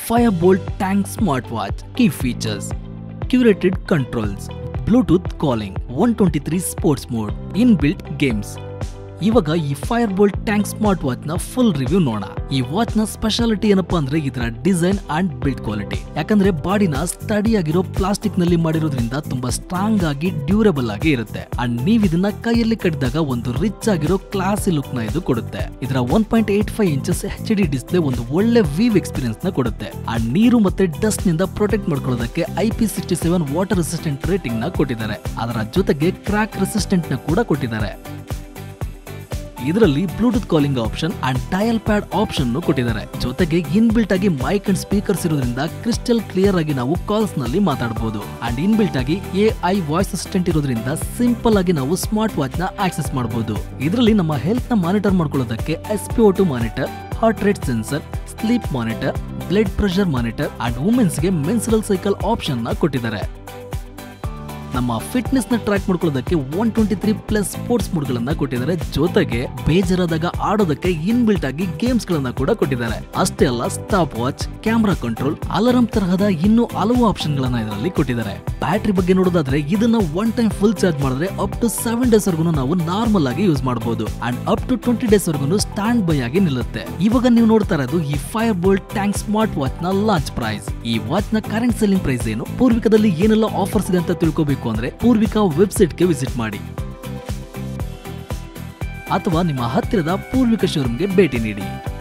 Firebolt Tank Smartwatch. Key features Curated controls, Bluetooth calling, 123 sports mode, inbuilt games. ಇವಾಗ ಈ Fire Boltt Tank smart watch ನ full review ನೋಡೋಣ ಈ watch ನ speciality ಏನಪ್ಪಾ ಅಂದ್ರೆ ಇದರ ಡಿಸೈನ್ ಅಂಡ್ ಬಿಲ್ಡ್ ಕ್ವಾಲಿಟಿ ಯಾಕಂದ್ರೆ ಬಾಡಿನ ಸ್ಟಡಿ ಆಗಿರೋ ಪ್ಲಾಸ್ಟಿಕ್ ನಲ್ಲಿ ಮಾಡಿರೋದ್ರಿಂದ ತುಂಬಾ ಸ್ಟ್ರಾಂಗ್ ಆಗಿ ಡ್ಯೂರಬಲ್ ಆಗಿ ಇರುತ್ತೆ ಅಂಡ್ ನೀವ್ ಇದನ್ನ ಕೈಯಲ್ಲಿ ಕಟ್ಟಿದಾಗ ಒಂದು ರಿಚ್ ಆಗಿರೋ ಕ್ಲಾಸಿ ಲುಕ್ ನ ಇದು ಕೊಡುತ್ತೆ ಇದರ one point eight five inches H D display ಒಂದು ಒಳ್ಳೆ ವೀವ್ ಎಕ್ಸ್ಪೀರಿಯನ್ಸ್ ನ ಕೊಡುತ್ತೆ ಅಂಡ್ ನೀರು ಮತ್ತೆ ಡಸ್ಟ್ ನಿಂದ ಪ್ರೊಟೆಕ್ಟ್ ಮಾಡ್ಕೊಳ್ಳೋದಕ್ಕೆ I P sixty seven water resistant rating ನ ಕೊಟ್ಟಿದ್ದಾರೆ ಅದರ ಜೊತೆಗೆ ಕ್ರಾಕ್ ರೆಸಿಸ್ಟೆಂಟ್ ನ ಕೂಡ ಕೊಟ್ಟಿದ್ದಾರೆ ಇದರಲ್ಲಿ Bluetooth calling option and dial pad option ಕೊಟ್ಟಿದ್ದಾರೆ ಜೊತೆಗೆ ಇನ್ಬಿಲ್ಟ್ ಆಗಿ ಮೈಕ್ ಅಂಡ್ ಸ್ಪೀಕರ್ಸ್ ಇರೋದ್ರಿಂದ ಕ್ರಿಸ್ಟಲ್ ಕ್ಲಿಯರ್ ಆಗಿ ನಾವು ಕಾಲ್ಸ್ ನಲ್ಲಿ ಮಾತಾಡಬಹುದು ಅಂಡ್ ಇನ್ಬಿಲ್ಟ್ ಆಗಿ ಎ ಐ ವಾಯ್ಸ್ ಅಸಿಸ್ಟೆಂಟ್ ಇರೋದ್ರಿಂದ ಸಿಂಪಲ್ ಆಗಿ ನಾವು ಸ್ಮಾರ್ಟ್ ವಾಚ್ ನ ಆಕ್ಸೆಸ್ ಮಾಡಬಹುದು ಇದರಲ್ಲಿ ನಮ್ಮ ಹೆಲ್ತ್ ನ ಮಾನಿಟರ್ ಮಾಡ್ಕೊಳ್ಳೋದಕ್ಕೆ S P two monitor heart rate sensor sleep monitor blood pressure monitor and women's ಗೆ ಮೆನ್ಸುರಲ್ ಸೈಕಲ್ ಆಪ್ಷನ್ ನ ಕೊಟ್ಟಿದ್ದಾರೆ ನಮ್ಮ ಫಿಟ್ನೆಸ್ ನ ಟ್ರ್ಯಾಕ್ ಮಾಡ್ಕೊಳ್ಳೋದಕ್ಕೆ one twenty three plus sports mode ಗಳನ್ನ ಕೊಟ್ಟಿದ್ದಾರೆ ಜೊತೆಗೆ ಬೇಜಾರಾದಾಗ ಆಡೋದಕ್ಕೆ ಇನ್ಬಿಲ್ಟ್ ಆಗಿ ಗೇಮ್ಸ್ ಗಳನ್ನ ಕೂಡ ಕೊಟ್ಟಿದ್ದಾರೆ ಅಷ್ಟೇ ಅಲ್ಲ stop watch camera control alarm ತರಹದ ಇನ್ನೂ ಹಲವು ಆಪ್ಷನ್ ಗಳನ್ನ ಇದರಲ್ಲಿ ಕೊಟ್ಟಿದ್ದಾರೆ ಬ್ಯಾಟ್ರಿ ಬಗ್ಗೆ ನೋಡೋದಾದ್ರೆ ಇದನ್ನ ಒನ್ ಟೈಮ್ ಫುಲ್ ಚಾರ್ಜ್ ಮಾಡಿದ್ರೆ ಅಪ್ ಟು ಸೆವೆನ್ ಡೇಸ್ ವರೆಗೂ ನಾವು ನಾರ್ಮಲ್ ಆಗಿ ಯೂಸ್ ಮಾಡಬಹುದು and up to twenty days ವರೆಗೂ ಸ್ಟ್ಯಾಂಡ್ ಬೈ ಆಗಿ ನಿಲ್ಲುತ್ತೆ ಇವಾಗ ನೀವು ನೋಡ್ತಾ ಇರೋದು ಈ Fire Boltt Tank smart watch ನ ಲಾಂಚ್ ಪ್ರೈಸ್ ಈ ವಾಚ್ ನ ಕರೆಂಟ್ ಸೆಲ್ಲಿಂಗ್ ಪ್ರೈಸ್ ಏನು ಪೂರ್ವಿಕದಲ್ಲಿ ಏನೆಲ್ಲ ಆಫರ್ಸ್ ಇದೆ ಅಂತ ತಿಳ್ಕೋಬೇಕು ಅಂದ್ರೆ ಪೂರ್ವಿಕಾ ವೆಬ್ಸೈಟ್ಗೆ ವಿಸಿಟ್ ಮಾಡಿ ಅಥವಾ ನಿಮ್ಮ ಹತ್ತಿರದ ಪೂರ್ವಿಕ ಶೋರೂಮ್ಗೆ ಭೇಟಿ ನೀಡಿ